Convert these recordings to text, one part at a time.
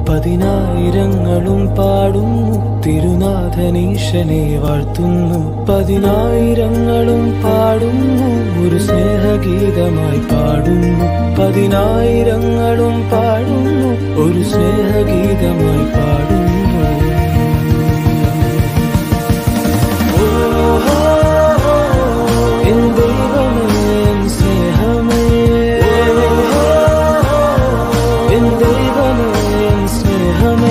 പതിനായിരങ്ങളും പാടുന്നു തിരുനാഥനീശനെ വാഴ്ത്തുന്നു പതിനായിരങ്ങളും പാടുന്നു ഒരു സ്നേഹഗീതമായി പാടുന്നു പതിനായിരങ്ങളും പാടുന്നു ഒരു സ്നേഹഗീതമായി പാടുന്നു എൻ ദൈവമേ എൻ സ്നേഹമേ എൻ ദൈവമേ എൻ സ്നേഹമേ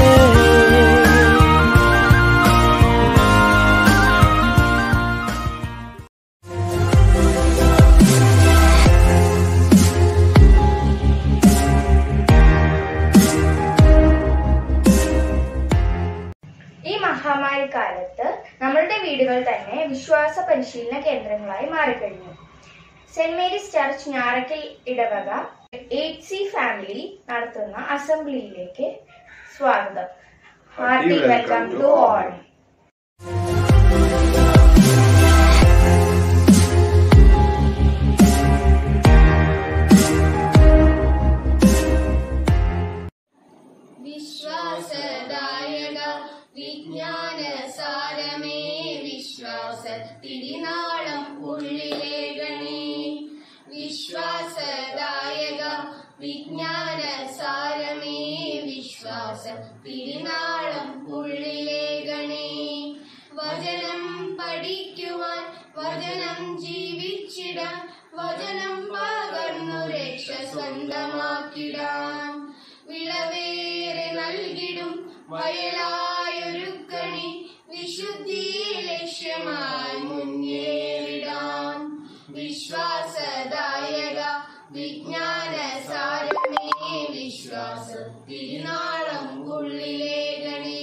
ഈ മഹാമാരി കാലത്ത് നമ്മളുടെ വീടുകൾ തന്നെ വിശ്വാസ പരിശീലന കേന്ദ്രങ്ങളായി മാറിക്കഴിഞ്ഞു സെന്റ് മേരീസ് ചർച്ച് ഞാറക്കൽ ഇടവക എയ്റ്റ് സി ഫാമിലി നടത്തുന്ന അസംബ്ലിയിലേക്ക് സ്വാഗതം ഹാർട്ടി വെൽക്കം ടു ഓൾ വിശ്വാസദായക വിജ്ഞാന സാരമേ വിശ്വാസ തിരിനാളം ഉള്ളിലേകണേ വിശ്വാസദായക വിജ്ഞാന സാരമേ വിശ്വാസ തിരിനാളം ഉള്ളിലേകണേ വചനം പഠിക്കുവാൻ വചനം ജീവിച്ചിടാൻ വചനം പകർന്നു രക്ഷ സ്വന്തമാക്കിടാൻ വിളവേറെ നൽകിടും വയലായൊരുക്കണി വിശുദ്ധി ലക്ഷ്യമായി മുന്നേറിടാം വിശ്വാസദായക വിജ്ഞാന സാരമേ വിശ്വാസ തിരുനാളം ഉള്ളിലേകണേ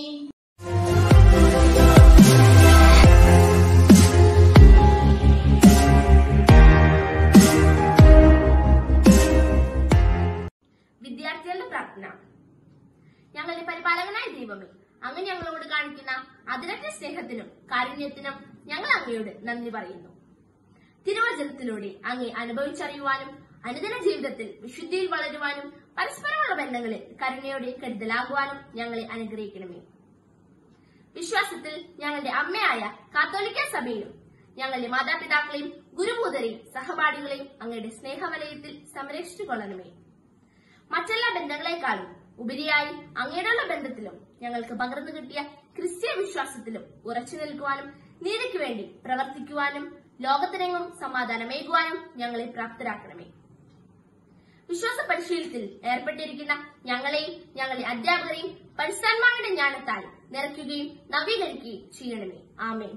വിദ്യാർത്ഥികളുടെ പ്രാർത്ഥന ഞങ്ങളുടെ പരിപാലകനായ ദൈവമേ അങ്ങ് ഞങ്ങളോട് കാണിക്കുന്ന അതിരറ്റ സ്നേഹത്തിനും കാരുണ്യത്തിനും ഞങ്ങൾ അങ്ങയോട് നന്ദി പറയുന്നു തിരുവചനത്തിലൂടെ അങ്ങേ അനുഭവിച്ചറിയുവാനും അനുദിന ജീവിതത്തിൽ വിശുദ്ധിയിൽ വളരുവാനും പരസ്പരമുള്ള ബന്ധങ്ങളിൽ കരുണയോടെ കരുതലാകുവാനും ഞങ്ങളെ അനുഗ്രഹിക്കണമേ വിശ്വാസത്തിൽ ഞങ്ങളുടെ അമ്മയായ കാത്തോലിക്ക സഭയിലും ഞങ്ങളുടെ മാതാപിതാക്കളെയും ഗുരുഭൂതരെയും സഹപാഠികളെയും അങ്ങയുടെ സ്നേഹവലയത്തിൽ സംരക്ഷിച്ചു കൊള്ളണമേ മറ്റെല്ലാ ബന്ധങ്ങളെക്കാളും ഉപരിയായി അങ്ങയോടുള്ള ബന്ധത്തിലും ഞങ്ങൾക്ക് പകർന്നു കിട്ടിയ ക്രിസ്തീയ വിശ്വാസത്തിലും ഉറച്ചു നിൽക്കുവാനും നീതിക്ക് വേണ്ടി പ്രവർത്തിക്കുവാനും ലോകത്തിനെങ്ങും സമാധാനമേകുവാനും ഞങ്ങളെ പ്രാപ്തരാക്കണമേ വിശ്വാസ പരിശീലനത്തിൽ ഏർപ്പെട്ടിരിക്കുന്ന ഞങ്ങളെയും ഞങ്ങളുടെ അധ്യാപകരെയും പരിസ്ഥാന്മാരുടെ ജ്ഞാനത്താൽ നിറയ്ക്കുകയും നവീകരിക്കുകയും ചെയ്യണമേ ആമേൻ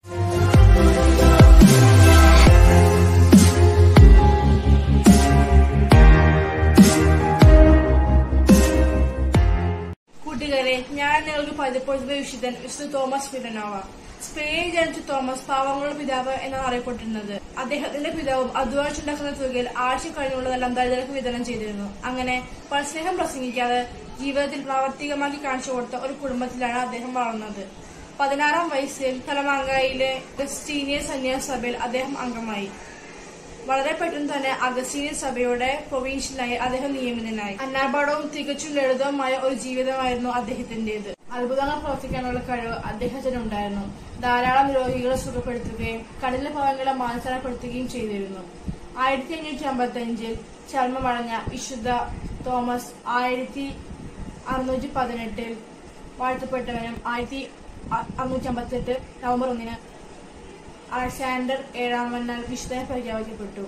കൂട്ടുകാരെ ഞാൻ നിങ്ങൾക്ക് പതിപ്പോഴത്തെ വിശുദ്ധൻ വിശുദ്ധ തോമസ് ഫിലനോവ സ്പെയിനിൽ ജനിച്ച തോമസ് പാവങ്ങളുടെ പിതാവ് എന്നാണ് അറിയപ്പെട്ടിരുന്നത് അദ്ദേഹത്തിന്റെ പിതാവും അധ്വാനിച്ചുണ്ടാക്കുന്ന തുകയിൽ ആഴ്ച കഴിഞ്ഞുള്ളതെല്ലാം ദരിദ്രർക്ക് വിതരണം ചെയ്തിരുന്നു അങ്ങനെ പരസ്നേഹം പ്രസംഗിക്കാതെ ജീവിതത്തിൽ പ്രാവർത്തികമാക്കി കാണിച്ചു കൊടുത്ത ഒരു കുടുംബത്തിലാണ് അദ്ദേഹം വളർന്നത് പതിനാറാം വയസ്സിൽ തലമാങ്കായിലെ ക്രിസ്റ്റീനിയ സന്യാസ സഭയിൽ അദ്ദേഹം അംഗമായി വളരെ പെട്ടെന്ന് തന്നെ അഗസ്റ്റീനിയൻ സഭയുടെ പ്രൊവിൻഷ്യലായി അദ്ദേഹം നിയമിതനായി അന്നാപാടവും തികച്ചും ലളിതവുമായ ഒരു ജീവിതമായിരുന്നു അദ്ദേഹത്തിന്റേത് അത്ഭുതങ്ങൾ പ്രവർത്തിക്കാനുള്ള കഴിവ് അദ്ദേഹത്തിനുണ്ടായിരുന്നു ധാരാളം രോഗികളെ സുഖപ്പെടുത്തുകയും കടലിലെ പാവങ്ങളെ മാനസാരപ്പെടുത്തുകയും ചെയ്തിരുന്നു ആയിരത്തി അഞ്ഞൂറ്റി അമ്പത്തി അഞ്ചിൽ ചർമ്മമടഞ്ഞ വിശുദ്ധ തോമസ് ആയിരത്തി അറുന്നൂറ്റി പതിനെട്ടിൽ വാഴ്ത്തപ്പെട്ടവനും ആയിരത്തി അറുന്നൂറ്റി അമ്പത്തെട്ട് നവംബർ ഒന്നിന് അലക്സാണ്ടർ ഏഴാമനാൽ വിശുദ്ധനെ പ്രഖ്യാപിക്കപ്പെട്ടു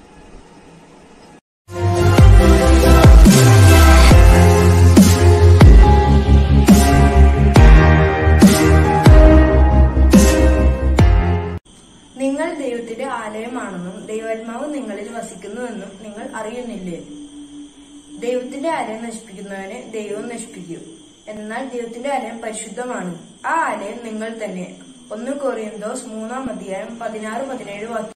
നിങ്ങൾ ദൈവത്തിന്റെ ആലയമാണെന്നും ദൈവാത്മാവ് നിങ്ങളിൽ വസിക്കുന്നുവെന്നും നിങ്ങൾ അറിയുന്നില്ലേ ദൈവത്തിന്റെ ആലയം നശിപ്പിക്കുന്നവനെ ദൈവം നശിപ്പിക്കും എന്നാൽ ദൈവത്തിന്റെ ആലയം പരിശുദ്ധമാണ് ആ ആലയം നിങ്ങൾ തന്നെ ഒന്ന് കൊറിയന്തോസ് മൂന്നാം അധ്യായം പതിനാറ് പതിനേഴ് വാക്യം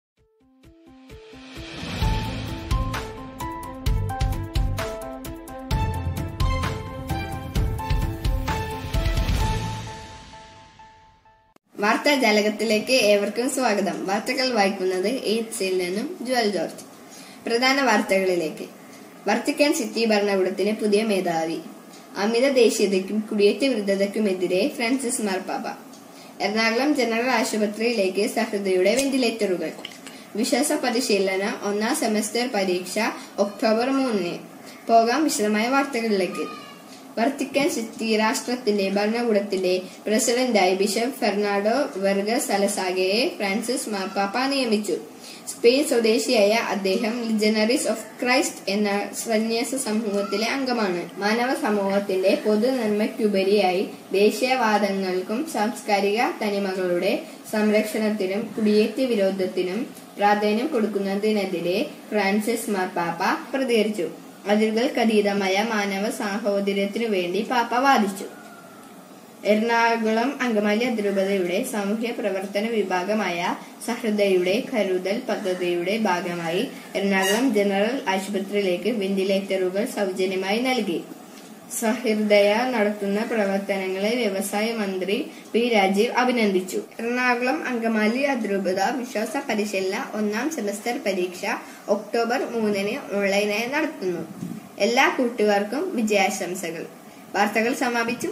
വാർത്താ ജാലകത്തിലേക്ക് ഏവർക്കും സ്വാഗതം വാർത്തകൾ വായിക്കുന്നത് എയ്റ്റ്സിൽ നിന്നും ജുവൽ ജോർജ് പ്രധാന വാർത്തകളിലേക്ക് വർത്തിക്കാൻ സിറ്റി ഭരണകൂടത്തിന് പുതിയ മേധാവി അമിത ദേശീയതയ്ക്കും കുടിയേറ്റ വിരുദ്ധതയ്ക്കുമെതിരെ ഫ്രാൻസിസ് മാർപ്പാപ്പ എറണാകുളം ജനറൽ ആശുപത്രിയിലേക്ക് സഹൃദയുടെ വെന്റിലേറ്ററുകൾ വിശ്വാസ പരിശീലന ഒന്നാം സെമസ്റ്റർ പരീക്ഷ ഒക്ടോബർ മൂന്നിന് പോകാം വിശദമായ വാർത്തകളിലേക്ക് വർത്തിക്കാൻ സിറ്റി രാഷ്ട്രത്തിന്റെ ഭരണകൂടത്തിന്റെ പ്രസിഡന്റായി ബിഷപ്പ് ഫെർണാഡോ വെർഗസ് അലസാഗയെ ഫ്രാൻസിസ് മാർപ്പാപ്പ നിയമിച്ചു സ്പെയിൻ സ്വദേശിയായ അദ്ദേഹം ലിജനറീസ് ഓഫ് ക്രൈസ്റ്റ് എന്ന സന്യാസ സമൂഹത്തിലെ അംഗമാണ് മാനവ സമൂഹത്തിന്റെ പൊതു നന്മയ്ക്കുപരിയായി ദേശീയവാദങ്ങൾക്കും സാംസ്കാരിക തനിമകളുടെ സംരക്ഷണത്തിനും കുടിയേറ്റ വിരോധത്തിനും പ്രാധാന്യം കൊടുക്കുന്നതിനെതിരെ ഫ്രാൻസിസ് മാർപ്പാപ്പ പ്രതികരിച്ചു അതിരുകൾക്കതീതമായ മാനവ സാഹോദര്യത്തിനു വേണ്ടി പാപ്പ വാദിച്ചു എറണാകുളം അങ്കമാലി അതിരൂപതയുടെ സാമൂഹ്യ പ്രവർത്തന വിഭാഗമായ സഹൃദയുടെ കരുതൽ പദ്ധതിയുടെ ഭാഗമായി എറണാകുളം ജനറൽ ആശുപത്രിയിലേക്ക് വെന്റിലേറ്ററുകൾ സൗജന്യമായി നൽകി സഹൃദയ നടത്തുന്ന പ്രവർത്തനങ്ങളെ വ്യവസായ മന്ത്രി പി രാജീവ് അഭിനന്ദിച്ചു എറണാകുളം അങ്കമാലി അതിരൂപത വിശ്വാസ പരിശീലന ഒന്നാം സെമസ്റ്റർ പരീക്ഷ ഒക്ടോബർ മൂന്നിന് ഓൺലൈനായി നടത്തുന്നു എല്ലാ കൂട്ടുകാർക്കും വിജയാശംസകൾ വാർത്തകൾ സമാപിച്ചു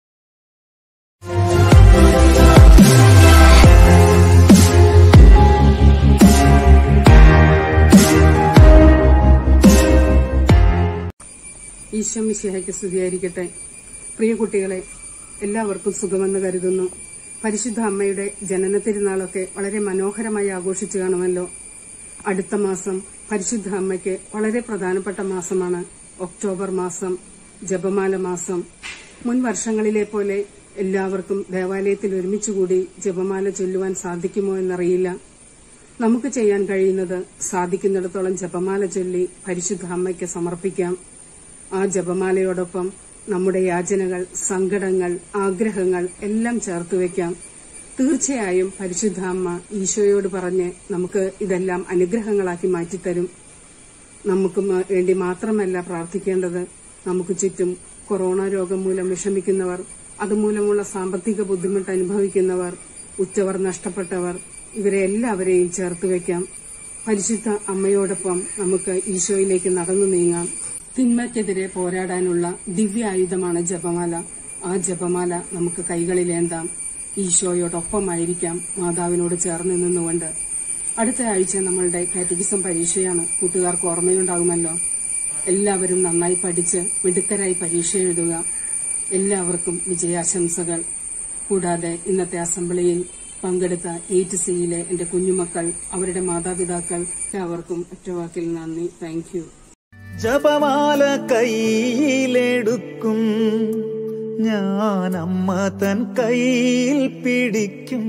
ഈശോ മിശിഹായ്ക്ക് സ്തുതിയായിരിക്കട്ടെ പ്രിയ കുട്ടികളെ എല്ലാവർക്കും സുഖമെന്ന് കരുതുന്നു പരിശുദ്ധ അമ്മയുടെ ജനന തിരുനാളൊക്കെ വളരെ മനോഹരമായി ആഘോഷിച്ചു കാണുമല്ലോ അടുത്ത മാസം പരിശുദ്ധ അമ്മയ്ക്ക് വളരെ പ്രധാനപ്പെട്ട മാസമാണ് ഒക്ടോബർ മാസം ജപമാല മാസം മുൻ വർഷങ്ങളിലെ പോലെ എല്ലാവർക്കും ദേവാലയത്തിൽ ഒരുമിച്ചുകൂടി ജപമാല ചൊല്ലുവാൻ സാധിക്കുമോ എന്നറിയില്ല നമുക്ക് ചെയ്യാൻ കഴിയുന്നത് സാധിക്കുന്നിടത്തോളം ജപമാല ചൊല്ലി പരിശുദ്ധ അമ്മയ്ക്ക് സമർപ്പിക്കാം ആ ജപമാലയോടൊപ്പം നമ്മുടെ യാചനകൾ സങ്കടങ്ങൾ ആഗ്രഹങ്ങൾ എല്ലാം ചേർത്ത് വെക്കാം തീർച്ചയായും പരിശുദ്ധ അമ്മ ഈശോയോട് പറഞ്ഞ് നമുക്ക് ഇതെല്ലാം അനുഗ്രഹങ്ങളാക്കി മാറ്റിത്തരും നമുക്ക് മ- വേണ്ടി മാത്രമല്ല പ്രാർത്ഥിക്കേണ്ടത് നമുക്ക് ചുറ്റും കൊറോണ രോഗം മൂലം വിഷമിക്കുന്നവർ അതുമൂലമുള്ള സാമ്പത്തിക ബുദ്ധിമുട്ട് അനുഭവിക്കുന്നവർ ഉറ്റവർ നഷ്ടപ്പെട്ടവർ ഇവരെ എല്ലാവരെയും ചേർത്ത് വെക്കാം പരിശുദ്ധ അമ്മയോടൊപ്പം നമുക്ക് ഈശോയിലേക്ക് നടന്നു നീങ്ങാം തിന്മയ്ക്കെതിരെ പോരാടാനുള്ള ദിവ്യായുധമാണ് ജപമാല ആ ജപമാല നമുക്ക് കൈകളിലേന്താം ഈശോയോടൊപ്പമായിരിക്കാം മാതാവിനോട് ചേർന്ന് നിന്നുകൊണ്ട് അടുത്ത ആഴ്ച നമ്മളുടെ കാറ്റഗിസം പരീക്ഷയാണ് കൂട്ടുകാർക്ക് ഓർമ്മയുണ്ടാകുമല്ലോ എല്ലാവരും നന്നായി പഠിച്ച് മിടുക്കരായി പരീക്ഷ എഴുതുക എല്ലാവർക്കും വിജയാശംസകൾ കൂടാതെ ഇന്നത്തെ അസംബ്ലിയിൽ പങ്കെടുത്ത എയ്റ്റ് സിയിലെ എന്റെ കുഞ്ഞുമക്കൾ അവരുടെ മാതാപിതാക്കൾ അവർക്കും ഒറ്റവാക്കിൽ നന്ദി താങ്ക് യു ജപമാല കയ്യിലെടുക്കും ഞാൻ അമ്മ തൻ കയ്യിൽ പിടിക്കും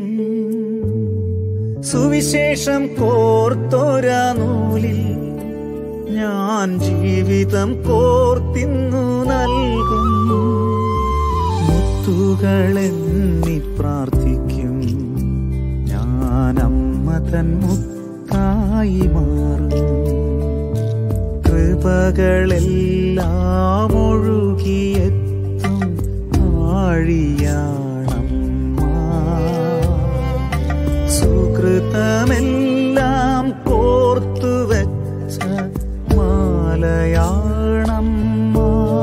സുവിശേഷം കോർത്തോരാ നൂലിൽ ഞാൻ ജീവിതം കോർത്തിന്നു നൽകും മുത്തുകളെന്നി പ്രാർത്ഥിക്കും ഞാൻ അമ്മ തൻ മുത്തായി മാറും കൃപകളെല്ലാം ഒഴുകിയെത്തും ആഴിയാണമ്മ സുകൃതമെല്ലാം കോർത്തു വെച്ച മാലയാണമ്മ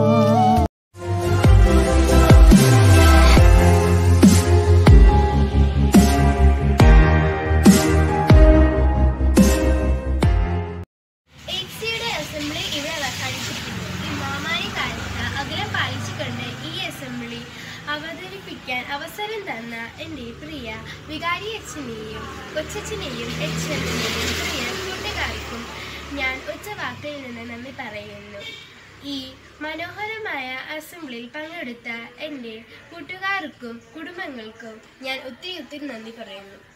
എക്സിയുടെ അസംബ്ലി ഇവിടെ അവസാനിച്ചിട്ടുണ്ട് ഈ മഹാമാരി കാലത്ത് അകലം പാലിച്ചുകൊണ്ട് ഈ അസംബ്ലി അവതരിപ്പിക്കാൻ അവസരം തന്ന എൻ്റെ പ്രിയ വികാരി അച്ഛനെയും കൊച്ചച്ഛനെയും അച്ഛനെയും പ്രിയ കൂട്ടുകാർക്കും ഞാൻ ഒറ്റ വാക്കിൽ നിന്ന് നന്ദി പറയുന്നു ഈ മനോഹരമായ അസംബ്ലിയിൽ പങ്കെടുത്ത എൻ്റെ കൂട്ടുകാർക്കും കുടുംബങ്ങൾക്കും ഞാൻ ഒത്തിരി ഒത്തിരി നന്ദി പറയുന്നു